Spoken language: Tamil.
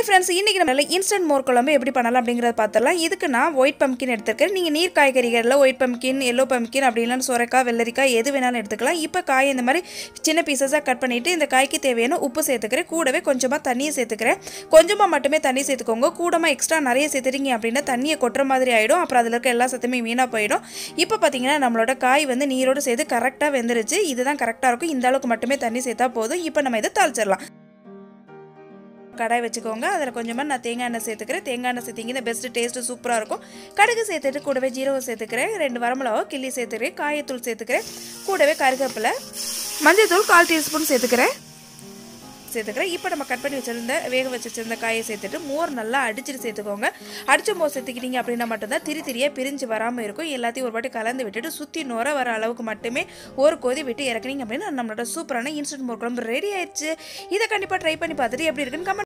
ஹாய் ஃப்ரெண்ட்ஸ் இன்றைக்கி நம்ம இன்ஸ்டன்ட் மோர் குழம்பு எப்படி பண்ணலாம் அப்படிங்கிறத பார்த்துடலாம் இதுக்கு நான் ஒயிட் பம்கின் எடுத்துருக்கேன் நீங்கள் நீர் காய்கறிகளில் ஒயிட் பம்கின் எல்லோ பம்கின் அப்படி இல்லைன்னா சுரைக்காய் வெள்ளரிக்காய் எது வேணாலும் எடுத்துக்கலாம் இப்போ காய் இந்த மாதிரி சின்ன பீசஸாக கட் பண்ணிவிட்டு இந்த காய்க்கு தேவையான உப்பு சேர்த்துக்கிறேன் கூடவே கொஞ்சமாக தண்ணியை சேர்த்துக்கிறேன் கொஞ்சமாக மட்டுமே தண்ணி சேர்த்துக்கோங்க கூடமாக எக்ஸ்ட்ரா நிறைய சேர்த்துறீங்க அப்படின்னா தண்ணியை கொட்டுற மாதிரி ஆகிடும் அப்புறம் அதில் இருக்க எல்லா சத்துமே வீணாக போயிடும் இப்போ பார்த்தீங்கன்னா நம்மளோட காய் வந்து நீரோடு சேர்த்து கரெக்டாக வெந்துருச்சு இதுதான் கரெக்டாக இருக்கும் இந்த அளவுக்கு மட்டுமே தண்ணி சேர்த்தா போதும் இப்போ நம்ம இதை தாளிச்சிடலாம் கடாய் வச்சுக்கோங்க அதில் கொஞ்சமாக நான் தேங்காய் எண்ணெய் சேர்த்துக்கிறேன் தேங்காய் எண்ணெய் சேர்த்திங்கன்னா பெஸ்ட் டேஸ்ட்டு சூப்பராக இருக்கும் கடுகு சேர்த்துட்டு கூடவே ஜீரகம் சேர்த்துக்கிறேன் ரெண்டு வரமிளகா கிள்ளி சேர்த்துக்கிறேன் காயத்தூள் சேர்த்துக்கிறேன் கூடவே கருவேப்பிலை மஞ்சள் தூள் கால் டீஸ்பூன் சேர்த்துக்கிறேன் சேர்த்துக்கிறேன் இப்போ நம்ம கட் பண்ணி வச்சிருந்த வேக வச்சு வச்சிருந்த காயை சேர்த்துட்டு மோர் நல்லா அடிச்சுட்டு சேர்த்துக்கோங்க அடிச்ச மோர் சேர்த்துக்கிட்டீங்க அப்படின்னா மட்டும்தான் திரி திரியாக பிரிஞ்சு வராமல் இருக்கும் எல்லாத்தையும் ஒரு வாட்டி கலந்து விட்டுட்டு சுற்றி நுர வர அளவுக்கு மட்டுமே ஒரு கொதி விட்டு இறக்குனீங்க அப்படின்னா நம்மளோட சூப்பரான இன்ஸ்டன்ட் மோர் குழம்பு ரெடி ஆயிடுச்சு இதை கண்டிப்பாக ட்ரை பண்ணி பார்த்துட்டு எப்படி இருக்குன்னு கமெண்ட்